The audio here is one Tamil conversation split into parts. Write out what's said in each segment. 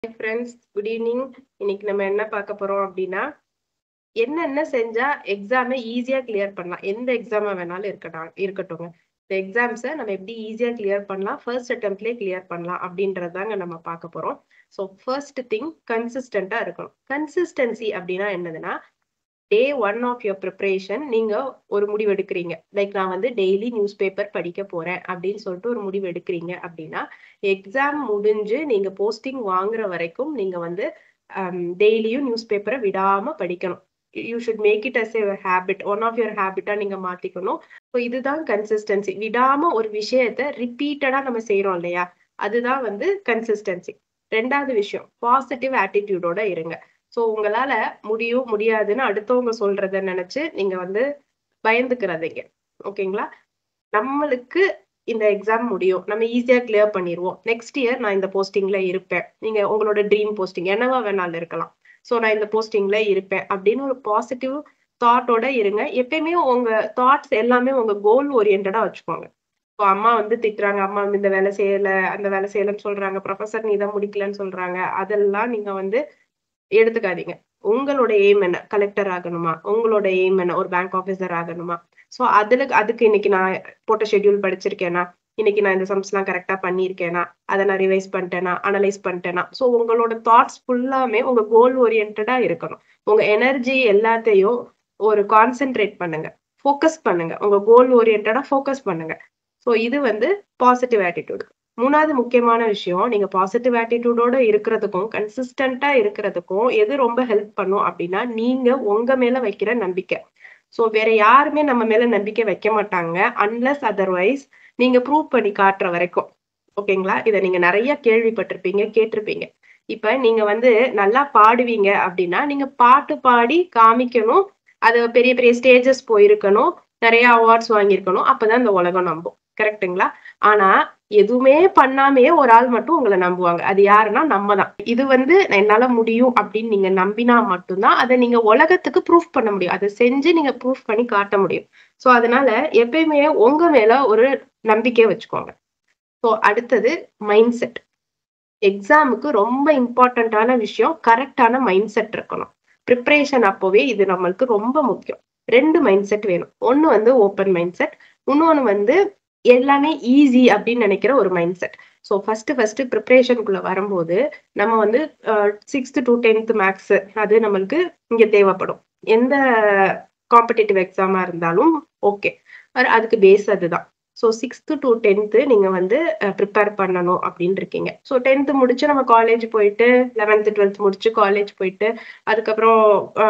ஃப்ரெண்ட்ஸ் குட் ஈவினிங் இன்னைக்கு நம்ம என்ன பார்க்க போறோம் அப்படின்னா என்னென்ன செஞ்சா எக்ஸாமை ஈஸியா கிளியர் பண்ணலாம் எந்த எக்ஸாமா வேணாலும் இருக்கட்டும் இருக்கட்டும்ங்க இந்த எக்ஸாம்ஸை நம்ம எப்படி ஈஸியா கிளியர் பண்ணலாம் ஃபர்ஸ்ட் அட்டம்ப்ட்லேயே கிளியர் பண்ணலாம் அப்படின்றதாங்க நம்ம பார்க்க போறோம் ஸோ ஃபர்ஸ்ட் திங் கன்சிஸ்டண்டா இருக்கணும் கன்சிஸ்டன்சி அப்படின்னா என்னதுன்னா day one of your preparation நீங்க ஒரு முடிவு எடுக்கிறீங்க லைக் நான் வந்து டெய்லி நியூஸ் பேப்பர் படிக்க போறேன் அப்படின்னு சொல்லிட்டு ஒரு முடிவு எடுக்கிறீங்க அப்படின்னா எக்ஸாம் முடிஞ்சு நீங்க போஸ்டிங் வாங்குற வரைக்கும் நீங்க வந்து டெய்லியும் நியூஸ் பேப்பரை விடாம படிக்கணும் you should make it as a habit one of your ஹேபிட்டா நீங்க மாத்திக்கணும் ஸோ இதுதான் கன்சிஸ்டன்சி விடாம ஒரு விஷயத்த ரிப்பீட்டடா நம்ம செய்யறோம் இல்லையா அதுதான் வந்து கன்சிஸ்டன்சி ரெண்டாவது விஷயம் பாசிட்டிவ் ஆட்டிடியூடோட இருங்க ஸோ உங்களால முடியும் முடியாதுன்னு அடுத்தவங்க சொல்றத நினைச்சு நீங்க வந்து பயந்துக்கிறதீங்க ஓகேங்களா நம்மளுக்கு இந்த எக்ஸாம் முடியும் நம்ம ஈஸியா கிளியர் பண்ணிடுவோம் நெக்ஸ்ட் இயர் நான் இந்த போஸ்டிங்ல இருப்பேன் நீங்க உங்களோட ட்ரீம் போஸ்டிங் என்னவா வேணாலும் இருக்கலாம் ஸோ நான் இந்த போஸ்டிங்ல இருப்பேன் அப்படின்னு ஒரு பாசிட்டிவ் தாட்டோட இருங்க எப்பயுமே உங்க தாட்ஸ் எல்லாமே உங்க கோல் ஓரியன்டா வச்சுக்கோங்க இப்போ அம்மா வந்து திட்டுறாங்க அம்மா வந்து இந்த வேலை செய்யல அந்த வேலை செய்யலன்னு சொல்றாங்க ப்ரொஃபசர் நீ இதை முடிக்கலன்னு சொல்றாங்க அதெல்லாம் நீங்க வந்து எடுத்துக்காதீங்க உங்களோட எய்ம் என்ன கலெக்டர் ஆகணுமா உங்களோட எய்ம் என்ன ஒரு பேங்க் ஆஃபீஸர் ஆகணுமா ஸோ அதுல அதுக்கு இன்னைக்கு நான் போட்ட ஷெட்யூல் படிச்சிருக்கேனா இன்னைக்கு நான் இந்த சம்ஸ் எல்லாம் கரெக்டா பண்ணியிருக்கேனா அதை நான் ரிவைஸ் பண்ணிட்டேனா அனலைஸ் பண்ணிட்டேனா ஸோ உங்களோட தாட்ஸ் ஃபுல்லாமே உங்க கோல் ஓரியன்டா இருக்கணும் உங்க எனர்ஜி எல்லாத்தையும் ஒரு கான்சென்ட்ரேட் பண்ணுங்க ஃபோக்கஸ் பண்ணுங்க உங்க கோல் ஓரியன்டா ஃபோக்கஸ் பண்ணுங்க ஸோ இது வந்து பாசிட்டிவ் ஆட்டிடியூட் மூணாவது முக்கியமான விஷயம் நீங்க பாசிட்டிவ் ஆட்டிடியூடோட இருக்கிறதுக்கும் கன்சிஸ்டண்டா இருக்கிறதுக்கும் எது ரொம்ப ஹெல்ப் பண்ணும் அப்படின்னா நீங்க உங்க மேல வைக்கிற நம்பிக்கை ஸோ வேற யாருமே நம்ம மேல நம்பிக்கை வைக்க மாட்டாங்க அன்லஸ் அதர்வைஸ் நீங்க ப்ரூவ் பண்ணி காட்டுற வரைக்கும் ஓகேங்களா இதை நீங்க நிறைய கேள்விப்பட்டிருப்பீங்க கேட்டிருப்பீங்க இப்ப நீங்க வந்து நல்லா பாடுவீங்க அப்படின்னா நீங்க பாட்டு பாடி காமிக்கணும் அது பெரிய பெரிய ஸ்டேஜஸ் போயிருக்கணும் நிறைய அவார்ட்ஸ் வாங்கியிருக்கணும் அப்பதான் இந்த உலகம் நம்பும் கரெக்டுங்களா ஆனா எதுவுமே பண்ணாமையே ஒரு ஆள் மட்டும் உங்களை நம்புவாங்க அது யாருன்னா நம்ம தான் இது வந்து என்னால முடியும் அப்படின்னு நீங்க நம்பினா மட்டும்தான் அதை நீங்க உலகத்துக்கு ப்ரூஃப் பண்ண முடியும் அதை செஞ்சு நீங்க ப்ரூஃப் பண்ணி காட்ட முடியும் ஸோ அதனால எப்பயுமே உங்க மேல ஒரு நம்பிக்கை வச்சுக்கோங்க ஸோ அடுத்தது மைண்ட் செட் எக்ஸாமுக்கு ரொம்ப இம்பார்ட்டண்ட்டான விஷயம் கரெக்டான மைண்ட் செட் இருக்கணும் ப்ரிப்ரேஷன் அப்போவே இது நம்மளுக்கு ரொம்ப முக்கியம் ரெண்டு மைண்ட் செட் வேணும் ஒன்று வந்து ஓப்பன் மைண்ட் செட் இன்னொன்று வந்து எல்லாமே ஈஸி அப்படின்னு நினைக்கிற ஒரு mind set so first first ப்ரிப்ரேஷனுக்குள்ள வரும்போது நம்ம வந்து சிக்ஸ்த் டு டென்த் மேக்ஸ் அது நம்மளுக்கு இங்க தேவைப்படும் எந்த காம்படிட்டிவ் எக்ஸாமா இருந்தாலும் ஓகே அதுக்கு பேஸ் அதுதான் ஸோ சிக்ஸ்த்து டு டென்த்து நீங்கள் வந்து ப்ரிப்பேர் பண்ணணும் அப்படின்னு இருக்கீங்க ஸோ டென்த்து முடிச்சு நம்ம காலேஜ் போயிட்டு லெவன்த்து டுவெல்த் முடிச்சு காலேஜ் போயிட்டு அதுக்கப்புறம்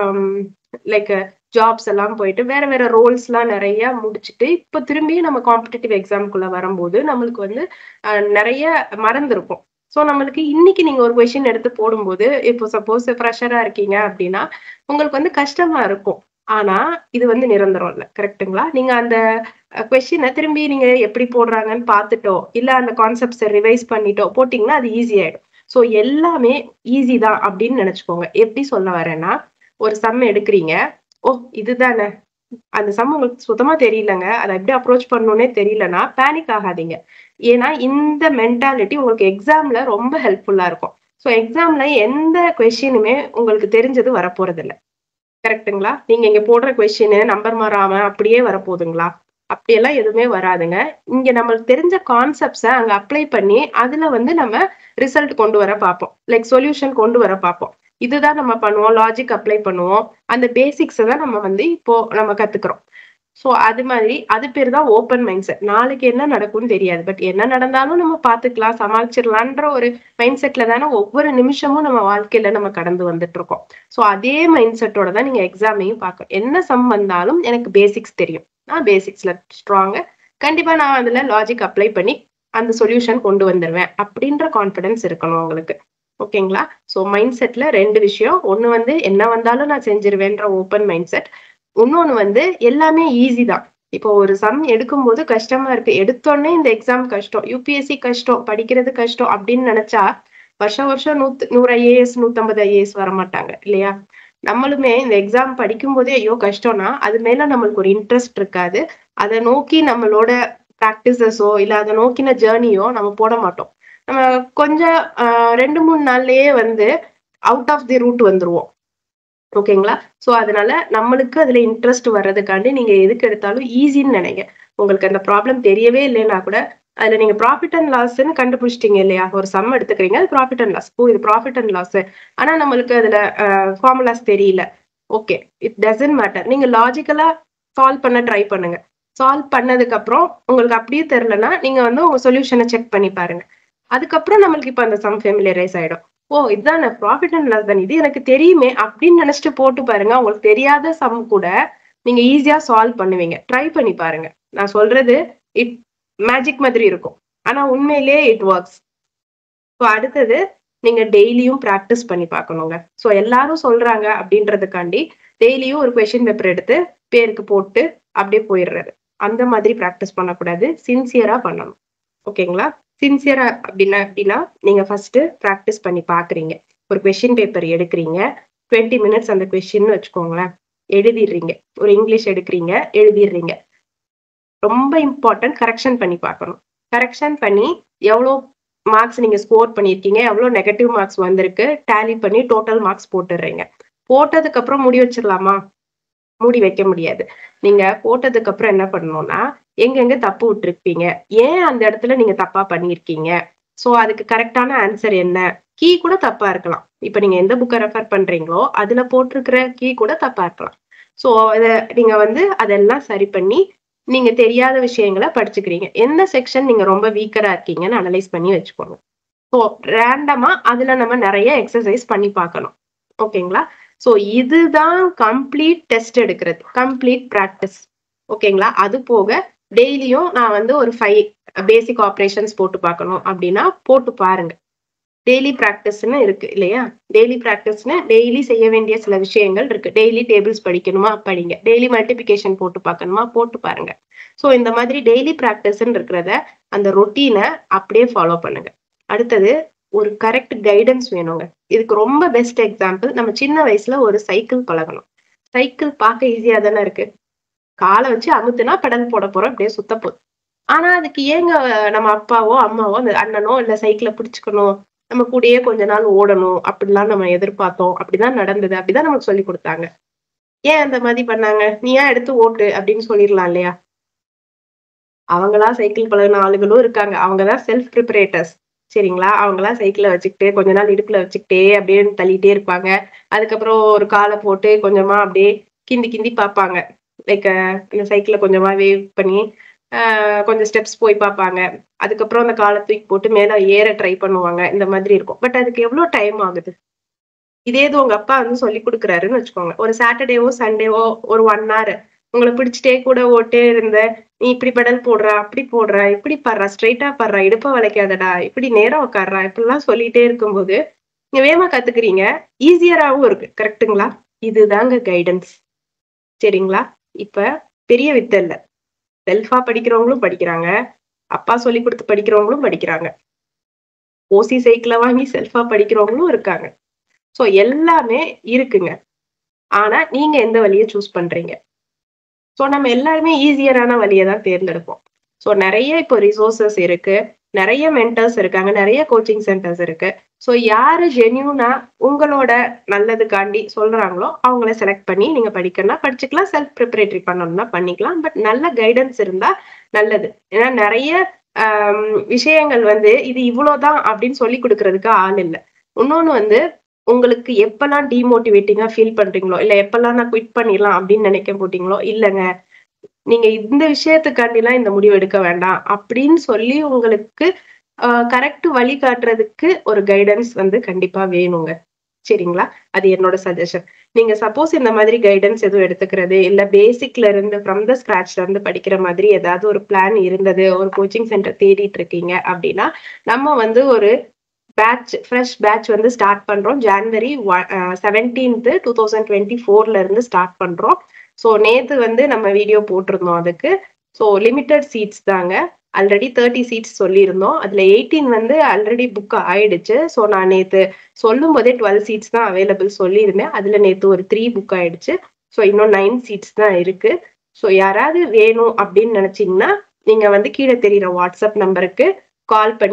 லைக் ஜாப்ஸ் எல்லாம் போயிட்டு வேற வேற ரோல்ஸ்லாம் நிறைய முடிச்சுட்டு இப்போ திரும்பி நம்ம காம்படிட்டிவ் எக்ஸாம்குள்ள வரும்போது நம்மளுக்கு வந்து நிறைய மறந்துருக்கும் ஸோ நம்மளுக்கு இன்னைக்கு நீங்க ஒரு கொஷின் எடுத்து போடும்போது இப்போ சப்போஸ் ஃப்ரெஷரா இருக்கீங்க அப்படின்னா உங்களுக்கு வந்து கஷ்டமா இருக்கும் ஆனா இது வந்து நிரந்தரம் இல்லை கரெக்டுங்களா நீங்க அந்த கொஸ்டினை திரும்பி நீங்க எப்படி போடுறாங்கன்னு பார்த்துட்டோ இல்ல அந்த கான்செப்ட்ஸை ரிவைஸ் பண்ணிட்டோ போட்டிங்கன்னா அது ஈஸி ஆயிடும் ஸோ எல்லாமே ஈஸி தான் அப்படின்னு நினைச்சுக்கோங்க எப்படி சொல்ல வரேன்னா ஒரு சம் எடுக்கிறீங்க ஓ இதுதானே அந்த சம் உங்களுக்கு சுத்தமா தெரியலங்க அதை எப்படி அப்ரோச் பண்ணணும்னே தெரியலன்னா பேனிக் ஆகாதீங்க ஏன்னா இந்த மென்டாலிட்டி உங்களுக்கு எக்ஸாம்ல ரொம்ப ஹெல்ப்ஃபுல்லா இருக்கும் ஸோ எக்ஸாம்ல எந்த கொஸ்டினுமே உங்களுக்கு தெரிஞ்சது வரப்போறது இல்லை கரெக்டுங்களா நீங்க இங்க போடுற கொஸ்டின் நம்பர் மாறாம அப்படியே வரப்போகுதுங்களா அப்படியெல்லாம் எதுவுமே வராதுங்க இங்க நம்மளுக்கு தெரிஞ்ச கான்செப்ட்ஸை அங்க அப்ளை பண்ணி அதுல வந்து நம்ம ரிசல்ட் கொண்டு வர பார்ப்போம் லைக் சொல்யூஷன் கொண்டு வர பார்ப்போம் இதுதான் நம்ம பண்ணுவோம் லாஜிக் அப்ளை பண்ணுவோம் அந்த பேசிக்ஸை தான் நம்ம வந்து இப்போ நம்ம கத்துக்கிறோம் ஸோ அது மாதிரி அது பேர் தான் ஓப்பன் மைண்ட் செட் நாளைக்கு என்ன நடக்கும்னு தெரியாது பட் என்ன நடந்தாலும் நம்ம பார்த்துக்கலாம் சமாளிச்சிடலான்ற ஒரு மைண்ட் செட்ல தானே ஒவ்வொரு நிமிஷமும் நம்ம வாழ்க்கையில நம்ம கடந்து வந்துட்டு இருக்கோம் ஸோ அதே மைண்ட் செட்டோட தான் நீங்க எக்ஸாமையும் பார்க்கணும் என்ன சம் வந்தாலும் எனக்கு பேசிக்ஸ் தெரியும் நான் பேசிக்ஸ்ல ஸ்ட்ராங்கு கண்டிப்பா நான் அதுல லாஜிக் அப்ளை பண்ணி அந்த சொல்யூஷன் கொண்டு வந்துருவேன் அப்படின்ற கான்ஃபிடன்ஸ் இருக்கணும் உங்களுக்கு ஓகேங்களா ஸோ மைண்ட் செட்ல ரெண்டு விஷயம் ஒன்று வந்து என்ன வந்தாலும் நான் செஞ்சிருவேன்ற ஓப்பன் மைண்ட் செட் இன்னொன்று வந்து எல்லாமே ஈஸி தான் இப்போ ஒரு சம் எடுக்கும்போது கஷ்டமா இருக்கு எடுத்தோடனே இந்த எக்ஸாம் கஷ்டம் யூபிஎஸ்சி கஷ்டம் படிக்கிறது கஷ்டம் அப்படின்னு நினைச்சா வருஷம் வருஷம் நூத்து நூறு ஐஏஎஸ் நூத்தம்பது ஐஏஎஸ் வர மாட்டாங்க இல்லையா நம்மளுமே இந்த எக்ஸாம் படிக்கும் போதே ஐயோ கஷ்டம்னா அது மேல நம்மளுக்கு ஒரு இன்ட்ரெஸ்ட் இருக்காது அதை நோக்கி நம்மளோட ப்ராக்டிசஸோ இல்லை அதை நோக்கின ஜேர்னியோ நம்ம போட மாட்டோம் நம்ம கொஞ்சம் ஆஹ் ரெண்டு மூணு நாள்லயே வந்து அவுட் ஆஃப் தி ரூட் வந்துருவோம் ஓகேங்களா ஸோ அதனால நம்மளுக்கு அதுல இன்ட்ரெஸ்ட் வர்றதுக்காண்டி நீங்க எதுக்கு எடுத்தாலும் ஈஸின்னு நினைங்க உங்களுக்கு அந்த ப்ராப்ளம் தெரியவே இல்லைன்னா கூட அதுல நீங்க ப்ராஃபிட் அண்ட் லாஸ்ன்னு கண்டுபிடிச்சிட்டீங்க இல்லையா ஒரு சம் எடுத்துக்கிறீங்க அது ப்ராஃபிட் அண்ட் லாஸ் ஓ இது ப்ராஃபிட் அண்ட் லாஸ் ஆனா நம்மளுக்கு அதுல ஃபார்முலாஸ் தெரியல ஓகே இட் டசன்ட் மேட்டர் நீங்க லாஜிக்கலா சால்வ் பண்ண ட்ரை பண்ணுங்க சால்வ் பண்ணதுக்கு அப்புறம் உங்களுக்கு அப்படியே தெரிலனா நீங்க வந்து உங்க சொல்யூஷனை செக் பண்ணி பாருங்க அதுக்கப்புறம் நம்மளுக்கு இப்ப அந்த சம் ஃபெமிலியரைஸ் ஆயிடும் ஓ இதுதான் ப்ராஃபிட் அண்ட் லாஸ் தான் இது எனக்கு தெரியுமே அப்படின்னு நினைச்சிட்டு போட்டு பாருங்க உங்களுக்கு தெரியாத சம் கூட நீங்க ஈஸியா சால்வ் பண்ணுவீங்க ட்ரை பண்ணி பாருங்க நான் சொல்றது இட் மேஜிக் மாதிரி இருக்கும் ஆனா உண்மையிலேயே இட் ஒர்க்ஸ் ஸோ அடுத்தது நீங்க டெய்லியும் ப்ராக்டிஸ் பண்ணி பார்க்கணுங்க ஸோ எல்லாரும் சொல்றாங்க அப்படின்றதுக்காண்டி டெய்லியும் ஒரு கொஷின் பேப்பர் எடுத்து பேருக்கு போட்டு அப்படியே போயிடுறது அந்த மாதிரி ப்ராக்டிஸ் பண்ணக்கூடாது சின்சியரா பண்ணணும் ஓகேங்களா சின்சியரா அப்படின்னா அப்படின்னா நீங்க ஃபர்ஸ்ட் ப்ராக்டிஸ் பண்ணி பாக்குறீங்க ஒரு கொஷின் பேப்பர் எடுக்கிறீங்க டுவெண்ட்டி மினிட்ஸ் அந்த கொஷின் வச்சுக்கோங்களேன் எழுதிடுறீங்க ஒரு இங்கிலீஷ் எடுக்கிறீங்க எழுதிடுறீங்க ரொம்ப இம்பார்ட்டன்ட் கரெக்ஷன் பண்ணி பார்க்கணும் கரெக்ஷன் பண்ணி எவ்வளோ மார்க்ஸ் நீங்க ஸ்கோர் பண்ணியிருக்கீங்க எவ்வளோ நெகட்டிவ் மார்க்ஸ் வந்திருக்கு டேலி பண்ணி டோட்டல் மார்க்ஸ் போட்டுடுறீங்க போட்டதுக்கு அப்புறம் முடி வச்சிடலாமா மூடி வைக்க முடியாது நீங்க போட்டதுக்கு அப்புறம் என்ன பண்ணணும்னா எங்கெங்க தப்பு விட்டுருப்பீங்க ஏன் அந்த இடத்துல நீங்க தப்பா பண்ணியிருக்கீங்க சோ அதுக்கு கரெக்டான ஆன்சர் என்ன கீ கூட தப்பா இருக்கலாம் இப்ப நீங்க எந்த புக்கை ரெஃபர் பண்றீங்களோ அதுல போட்டிருக்கிற கீ கூட தப்பா இருக்கலாம் சோ அத நீங்க வந்து அதெல்லாம் சரி பண்ணி நீங்க தெரியாத விஷயங்களை படிச்சுக்கிறீங்க எந்த செக்ஷன் நீங்க ரொம்ப வீக்கரா இருக்கீங்கன்னு அனலைஸ் பண்ணி வச்சுக்கோங்க ஸோ ரேண்டமா அதுல நம்ம நிறைய எக்ஸசைஸ் பண்ணி பார்க்கணும் ஓகேங்களா ஸோ இதுதான் கம்ப்ளீட் டெஸ்ட் எடுக்கிறது கம்ப்ளீட் ப்ராக்டிஸ் ஓகேங்களா அது போக டெய்லியும் நான் வந்து ஒரு ஃபைவ் பேசிக் ஆப்ரேஷன்ஸ் போட்டு பார்க்கணும் அப்படின்னா போட்டு பாருங்க டெய்லி ப்ராக்டிஸ்னு இருக்கு இல்லையா டெய்லி ப்ராக்டிஸ்னு டெய்லி செய்ய வேண்டிய சில விஷயங்கள் இருக்கு டெய்லி டேபிள்ஸ் படிக்கணுமா படிங்க டெய்லி மல்டிபிகேஷன் போட்டு பார்க்கணுமா போட்டு பாருங்க ஸோ இந்த மாதிரி டெய்லி ப்ராக்டிஸ்ன்னு இருக்கிறத அந்த ரொட்டீனை அப்படியே ஃபாலோ பண்ணுங்க அடுத்தது ஒரு கரெக்ட் கைடன்ஸ் வேணுங்க இதுக்கு ரொம்ப பெஸ்ட் எக்ஸாம்பிள் நம்ம சின்ன வயசுல ஒரு சைக்கிள் பழகணும் சைக்கிள் பார்க்க ஈஸியா தானே இருக்கு காலை வச்சு அமுத்துனா பெடல் போட போறோம் அப்படியே சுத்த போகுது ஆனா அதுக்கு ஏங்க நம்ம அப்பாவோ அம்மாவோ அந்த அண்ணனோ இல்ல சைக்கிளை பிடிச்சுக்கணும் நம்ம கூடயே கொஞ்ச நாள் ஓடணும் அப்படிலாம் நம்ம எதிர்பார்த்தோம் அப்படிதான் நடந்தது அப்படிதான் நமக்கு சொல்லி கொடுத்தாங்க ஏன் அந்த மாதிரி பண்ணாங்க நீ ஏன் எடுத்து ஓட்டு அப்படின்னு சொல்லிடலாம் இல்லையா அவங்களா சைக்கிள் பழகின ஆளுகளும் இருக்காங்க அவங்கதான் செல்ஃப் ப்ரிப்பரேட்டர்ஸ் சரிங்களா அவங்களாம் சைக்கிளை வச்சுக்கிட்டு கொஞ்ச நாள் இடுப்புல வச்சுக்கிட்டே அப்படியே தள்ளிட்டே இருப்பாங்க அதுக்கப்புறம் ஒரு காலை போட்டு கொஞ்சமா அப்படியே கிந்தி கிந்தி பார்ப்பாங்க லைக் இந்த சைக்கிளை கொஞ்சமா வேவ் பண்ணி கொஞ்சம் ஸ்டெப்ஸ் போய் பார்ப்பாங்க அதுக்கப்புறம் அந்த காலை தூக்கி போட்டு மேல ஏற ட்ரை பண்ணுவாங்க இந்த மாதிரி இருக்கும் பட் அதுக்கு எவ்வளவு டைம் ஆகுது இதே இது உங்க அப்பா வந்து சொல்லி கொடுக்குறாருன்னு வச்சுக்கோங்க ஒரு சாட்டர்டேவோ சண்டேவோ ஒரு ஒன் ஹவர் உங்களை பிடிச்சிட்டே கூட ஓட்டே இருந்த நீ இப்படி பெடல் போடுற அப்படி போடுற இப்படி படுறா ஸ்ட்ரைட்டா படுறா இடுப்ப வளைக்காதடா இப்படி நேரம் உட்காடுறா இப்படிலாம் சொல்லிட்டே இருக்கும்போது நீங்க வேகமா கத்துக்கிறீங்க ஈஸியராகவும் இருக்கு கரெக்டுங்களா இதுதாங்க கைடன்ஸ் சரிங்களா இப்ப பெரிய வித்த இல்ல செல்ஃபா படிக்கிறவங்களும் படிக்கிறாங்க அப்பா சொல்லி கொடுத்து படிக்கிறவங்களும் படிக்கிறாங்க ஓசி சைக்கிள வாங்கி செல்ஃபா படிக்கிறவங்களும் இருக்காங்க ஸோ எல்லாமே இருக்குங்க ஆனா நீங்க எந்த வழியை சூஸ் பண்றீங்க ஸோ நம்ம எல்லாருமே ஈஸியரான வழியை தான் தேர்ந்தெடுப்போம் ஸோ நிறைய இப்போ ரிசோர்சஸ் இருக்கு நிறைய மென்டர்ஸ் இருக்காங்க நிறைய கோச்சிங் சென்டர்ஸ் இருக்கு ஸோ யாரு ஜென்யூனா உங்களோட நல்லதுக்காண்டி சொல்றாங்களோ அவங்கள செலக்ட் பண்ணி நீங்க படிக்கணும்னா படிச்சுக்கலாம் செல்ஃப் ப்ரிப்பரேட்டரி பண்ணணும்னா பண்ணிக்கலாம் பட் நல்ல கைடன்ஸ் இருந்தா நல்லது ஏன்னா நிறைய விஷயங்கள் வந்து இது இவ்வளவுதான் அப்படின்னு சொல்லி கொடுக்கறதுக்கு ஆள் இல்லை இன்னொன்னு வந்து உங்களுக்கு எப்பெல்லாம் டிமோட்டிவேட்டிங்கா ஃபீல் பண்றீங்களோ இல்ல எப்பெல்லாம் நான் குவிட் பண்ணிடலாம் அப்படின்னு நினைக்க போட்டீங்களோ இல்லைங்க நீங்க இந்த விஷயத்துக்காண்டிலாம் இந்த முடிவு எடுக்க வேண்டாம் அப்படின்னு சொல்லி உங்களுக்கு கரெக்ட் வழி காட்டுறதுக்கு ஒரு கைடன்ஸ் வந்து கண்டிப்பா வேணுங்க சரிங்களா அது என்னோட சஜஷன் நீங்க சப்போஸ் இந்த மாதிரி கைடன்ஸ் எதுவும் எடுத்துக்கிறது இல்ல பேசிக்ல இருந்து ஃப்ரம் த ஸ்கிராச்ல இருந்து படிக்கிற மாதிரி ஏதாவது ஒரு பிளான் இருந்தது ஒரு கோச்சிங் சென்டர் தேடிட்டு இருக்கீங்க அப்படின்னா நம்ம வந்து ஒரு பேட்ச் ஃப்ரெஷ் பேட்ச் வந்து ஸ்டார்ட் பண்றோம் January seventeenth two thousand twenty ஃபோர்ல இருந்து ஸ்டார்ட் பண்றோம் ஸோ நேத்து வந்து நம்ம வீடியோ போட்டிருந்தோம் அதுக்கு ஸோ லிமிட்டட் சீட்ஸ் தாங்க ஆல்ரெடி தேர்ட்டி சீட்ஸ் சொல்லியிருந்தோம் அதுல எயிட்டீன் வந்து ஆல்ரெடி புக் ஆயிடுச்சு ஸோ நான் நேத்து சொல்லும் போதே டுவெல் சீட்ஸ் தான் அவைலபிள் சொல்லியிருந்தேன் அதுல நேத்து ஒரு த்ரீ புக் ஆயிடுச்சு ஸோ இன்னும் நைன் சீட்ஸ் தான் இருக்கு ஸோ யாராவது வேணும் அப்படின்னு நினைச்சீங்கன்னா நீங்க வந்து கீழே தெரியுற வாட்ஸ்அப் நம்பருக்கு கால் பண்ணி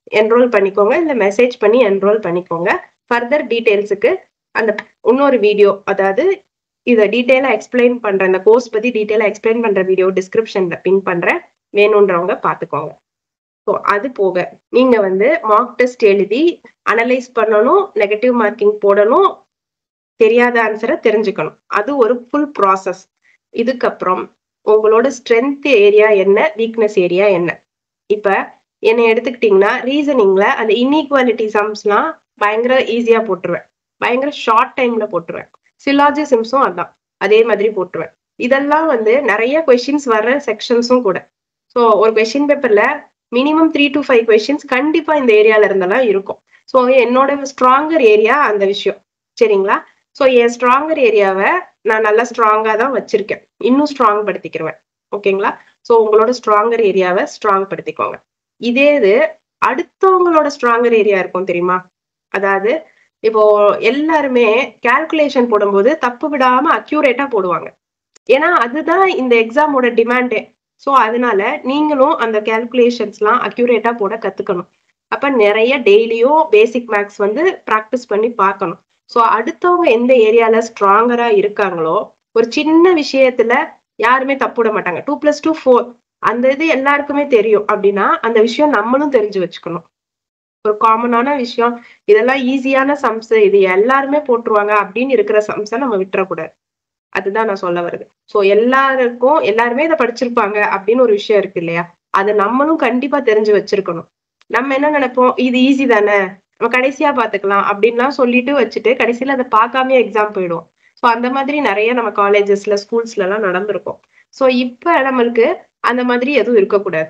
என்ரோல் பண்ணிக்கோங்க இல்ல மெசேஜ் பண்ணி என்ரோல் பண்ணிக்கோங்க ஃபர்தர் டீடைல்ஸுக்கு அந்த இன்னொரு வீடியோ அதாவது இதை டீட்டெயிலா எக்ஸ்பிளைன் பண்ற இந்த கோர்ஸ் பத்தி டீட்டெயிலா எக்ஸ்பிளைன் பண்ற வீடியோ டிஸ்கிரிப்ஷன்ல பின் பண்றேன் வேணுன்றவங்க பாத்துக்கோங்க ஸோ அது போக நீங்க வந்து மார்க் டெஸ்ட் எழுதி அனலைஸ் பண்ணணும் நெகட்டிவ் மார்க்கிங் போடணும் தெரியாத ஆன்சரை தெரிஞ்சுக்கணும் அது ஒரு ஃபுல் ப்ராசஸ் இதுக்கப்புறம் உங்களோட ஸ்ட்ரென்த் ஏரியா என்ன வீக்னஸ் ஏரியா என்ன இப்ப என்னை எடுத்துக்கிட்டீங்கன்னா ரீசனிங்ல அந்த இன்இக்வாலிட்டி சம்ஸ்லாம் பயங்கர ஈஸியா போட்டுருவேன் பயங்கர ஷார்ட் டைம்ல போட்டுருவேன் சிலாஜிசம்ஸும் அதான் அதே மாதிரி போட்டுருவேன் இதெல்லாம் வந்து நிறைய கொஷின்ஸ் வர்ற செக்ஷன்ஸும் கூட ஸோ ஒரு கொஷின் பேப்பர்ல minimum three to five questions கண்டிப்பா இந்த ஏரியால இருந்தெல்லாம் இருக்கும் ஸோ என்னோட ஸ்ட்ராங்கர் ஏரியா அந்த விஷயம் சரிங்களா ஸோ என் ஸ்ட்ராங்கர் ஏரியாவை நான் நல்லா ஸ்ட்ராங்கா தான் வச்சிருக்கேன் இன்னும் ஸ்ட்ராங் படுத்திக்கிருவேன் ஓகேங்களா ஸோ உங்களோட ஸ்ட்ராங்கர் ஏரியாவை ஸ்ட்ராங் படுத்திக்கோங்க இதே இது அடுத்தவங்களோட ஸ்ட்ராங்கர் ஏரியா இருக்கும் தெரியுமா அதாவது இப்போ எல்லாருமே கால்குலேஷன் போடும்போது தப்பு விடாம அக்யூரேட்டா போடுவாங்க ஏன்னா அதுதான் இந்த எக்ஸாமோட டிமாண்டே ஸோ அதனால நீங்களும் அந்த கால்குலேஷன்ஸ்லாம் அக்யூரேட்டா போட கத்துக்கணும் அப்ப நிறைய டெய்லியும் பேசிக் மேக்ஸ் வந்து ப்ராக்டிஸ் பண்ணி பார்க்கணும் ஸோ அடுத்தவங்க எந்த ஏரியால ஸ்ட்ராங்கரா இருக்காங்களோ ஒரு சின்ன விஷயத்துல யாருமே தப்பு விட மாட்டாங்க டூ பிளஸ் டூ ஃபோர் அந்த இது எல்லாருக்குமே தெரியும் அப்படின்னா அந்த விஷயம் நம்மளும் தெரிஞ்சு வச்சுக்கணும் ஒரு காமனான விஷயம் இதெல்லாம் ஈஸியான சம்ஸ் இது எல்லாருமே போட்டுருவாங்க அப்படின்னு இருக்கிற சம்ஸை நம்ம விட்டுறக்கூடாது அதுதான் நான் சொல்ல வருது ஸோ எல்லாருக்கும் எல்லாருமே இதை படிச்சிருப்பாங்க அப்படின்னு ஒரு விஷயம் இருக்கு இல்லையா அது நம்மளும் கண்டிப்பா தெரிஞ்சு வச்சிருக்கணும் நம்ம என்ன நினைப்போம் இது ஈஸி தானே நம்ம கடைசியா பாத்துக்கலாம் அப்படின்லாம் சொல்லிட்டு வச்சுட்டு கடைசியில அதை பார்க்காம எக்ஸாம் போயிடும் ஸோ அந்த மாதிரி நிறைய நம்ம காலேஜஸ்ல ஸ்கூல்ஸ்ல எல்லாம் நடந்திருக்கும் ஸோ இப்ப நம்மளுக்கு அந்த மாதிரி எதுவும் இருக்கக்கூடாது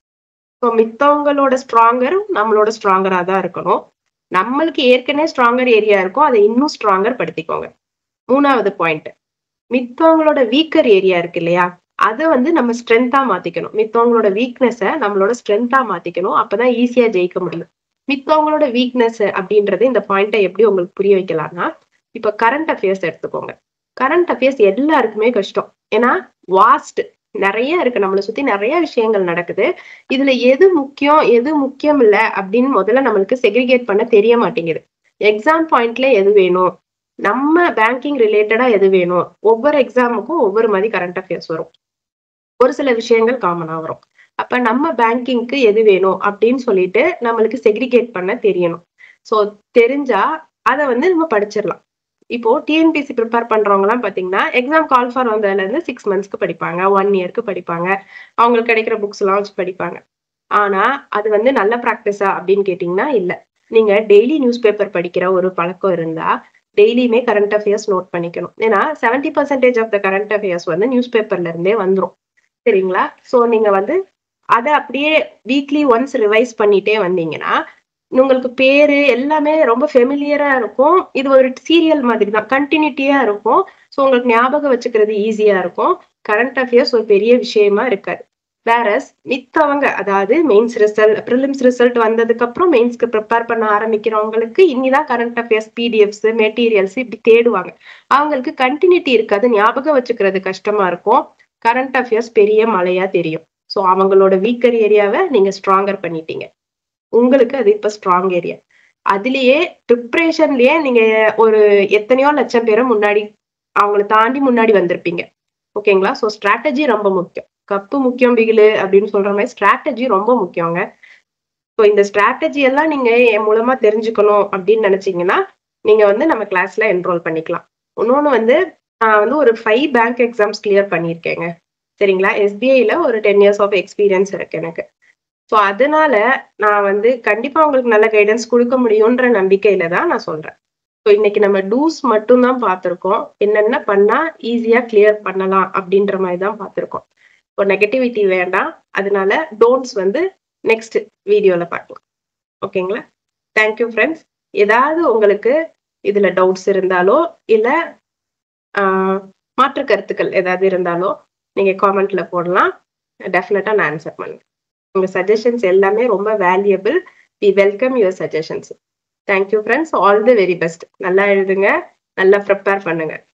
ஸோ மித்தவங்களோட ஸ்ட்ராங்கரும் நம்மளோட ஸ்ட்ராங்கரா தான் இருக்கணும் நம்மளுக்கு ஏற்கனவே ஸ்ட்ராங்கர் ஏரியா இருக்கும் அதை இன்னும் ஸ்ட்ராங்கர் படுத்திக்கோங்க மூணாவது பாயிண்ட் மித்தவங்களோட வீக்கர் ஏரியா இருக்கு இல்லையா அதை வந்து நம்ம ஸ்ட்ரென்த்தா மாத்திக்கணும் மித்தவங்களோட வீக்னஸை நம்மளோட ஸ்ட்ரென்த்தா மாத்திக்கணும் அப்பதான் ஈஸியா ஜெயிக்க முடியும் மித்தவங்களோட வீக்னஸ் அப்படின்றது இந்த பாயிண்ட்டை எப்படி உங்களுக்கு புரிய வைக்கலாம்னா இப்ப கரண்ட் அஃபேர்ஸ் எடுத்துக்கோங்க கரண்ட் அஃபேர்ஸ் எல்லாருக்குமே கஷ்டம் ஏன்னா வாஸ்ட் நிறைய இருக்கு நம்மளை சுத்தி நிறைய விஷயங்கள் நடக்குது இதுல எது முக்கியம் எது முக்கியம் இல்ல அப்படின்னு முதல்ல நம்மளுக்கு செக்ரிகேட் பண்ண தெரிய மாட்டேங்குது எக்ஸாம் பாயிண்ட்ல எது வேணும் நம்ம பேங்கிங் ரிலேட்டடா எது வேணும் ஒவ்வொரு எக்ஸாமுக்கும் ஒவ்வொரு மாதிரி கரண்ட் அஃபேர்ஸ் வரும் ஒரு சில விஷயங்கள் காமனா வரும் அப்ப நம்ம பேங்கிங்க்கு எது வேணும் அப்படின்னு சொல்லிட்டு நம்மளுக்கு செக்ரிகேட் பண்ண தெரியணும் ஸோ தெரிஞ்சா அதை வந்து நம்ம படிச்சிடலாம் இப்போ டிஎன்பிசி ப்ரிப்பேர் பண்றவங்க எல்லாம் பாத்தீங்கன்னா எக்ஸாம் கால் ஃபார் வந்ததுல இருந்து சிக்ஸ் மந்த்ஸ்க்கு படிப்பாங்க ஒன் இயர்க்கு படிப்பாங்க அவங்களுக்கு கிடைக்கிற புக்ஸ் எல்லாம் வச்சு படிப்பாங்க ஆனா அது வந்து நல்ல ப்ராக்டிஸா அப்படின்னு கேட்டீங்கன்னா இல்ல நீங்க டெய்லி நியூஸ் பேப்பர் படிக்கிற ஒரு பழக்கம் இருந்தா டெய்லியுமே கரண்ட் அஃபேர்ஸ் நோட் பண்ணிக்கணும் ஏன்னா seventy percentage of the current affairs வந்து நியூஸ் பேப்பர்ல இருந்தே வந்துரும் சரிங்களா ஸோ நீங்க வந்து அதை அப்படியே வீக்லி ஒன்ஸ் ரிவைஸ் பண்ணிட்டே வந்தீங்கன்னா உங்களுக்கு பேரு எல்லாமே ரொம்ப ஃபெமிலியரா இருக்கும் இது ஒரு சீரியல் மாதிரி தான் கண்டினியூட்டியா இருக்கும் ஸோ உங்களுக்கு ஞாபகம் வச்சுக்கிறது ஈஸியா இருக்கும் கரண்ட் அஃபேர்ஸ் ஒரு பெரிய விஷயமா இருக்காது வேறஸ் மித்தவங்க அதாவது மெயின்ஸ் ரிசல்ட் ப்ரிலிம்ஸ் ரிசல்ட் வந்ததுக்கு அப்புறம் மெயின்ஸ்க்கு ப்ரிப்பேர் பண்ண ஆரம்பிக்கிறவங்களுக்கு இனிதான் கரண்ட் அஃபேர்ஸ் பிடிஎஃப்ஸ் மெட்டீரியல்ஸ் இப்படி தேடுவாங்க அவங்களுக்கு கண்டினியூட்டி இருக்காது ஞாபகம் வச்சுக்கிறது கஷ்டமா இருக்கும் கரண்ட் அஃபேர்ஸ் பெரிய மலையா தெரியும் ஸோ அவங்களோட வீக்கர் ஏரியாவை நீங்க ஸ்ட்ராங்கர் பண்ணிட்டீங்க உங்களுக்கு அது இப்ப ஸ்ட்ராங் ஏரியா அதுலயே ப்ரிப்ரேஷன்லயே நீங்க ஒரு எத்தனையோ லட்சம் பேரை முன்னாடி அவங்கள தாண்டி முன்னாடி வந்திருப்பீங்க ஓகேங்களா ஸோ ஸ்ட்ராட்டஜி ரொம்ப முக்கியம் கப்பு முக்கியம் பிகிலு அப்படின்னு சொல்ற மாதிரி ஸ்ட்ராட்டஜி ரொம்ப முக்கியங்க ஸோ இந்த ஸ்ட்ராட்டஜி எல்லாம் நீங்க என் மூலமா தெரிஞ்சுக்கணும் அப்படின்னு நினைச்சீங்கன்னா நீங்க வந்து நம்ம கிளாஸ்ல என்ரோல் பண்ணிக்கலாம் இன்னொன்னு வந்து நான் வந்து ஒரு ஃபைவ் பேங்க் எக்ஸாம்ஸ் கிளியர் பண்ணியிருக்கேங்க சரிங்களா எஸ்பிஐல ஒரு டென் இயர்ஸ் ஆஃப் எக்ஸ்பீரியன்ஸ் இருக்கு எனக்கு ஸோ அதனால நான் வந்து கண்டிப்பா உங்களுக்கு நல்ல கைடன்ஸ் கொடுக்க முடியுன்ற நம்பிக்கையில தான் நான் சொல்றேன் ஸோ இன்னைக்கு நம்ம டூஸ் மட்டும் தான் பார்த்துருக்கோம் என்னென்ன பண்ணா ஈஸியா கிளியர் பண்ணலாம் அப்படின்ற மாதிரி தான் பார்த்துருக்கோம் இப்போ நெகட்டிவிட்டி வேண்டாம் அதனால டோன்ட்ஸ் வந்து நெக்ஸ்ட் வீடியோல பார்க்கலாம் ஓகேங்களா தேங்க்யூ ஃப்ரெண்ட்ஸ் ஏதாவது உங்களுக்கு இதுல டவுட்ஸ் இருந்தாலோ இல்ல மாற்று கருத்துக்கள் ஏதாவது இருந்தாலோ நீங்க காமெண்ட்ல போடலாம் டெஃபினட்டா நான் ஆன்சர் பண்ணுவேன் உங்க சஜஷன்ஸ் எல்லாமே ரொம்ப valuable we welcome your suggestions thank you friends all the very best நல்லா எழுதுங்க நல்லா ப்ரிப்பேர் பண்ணுங்க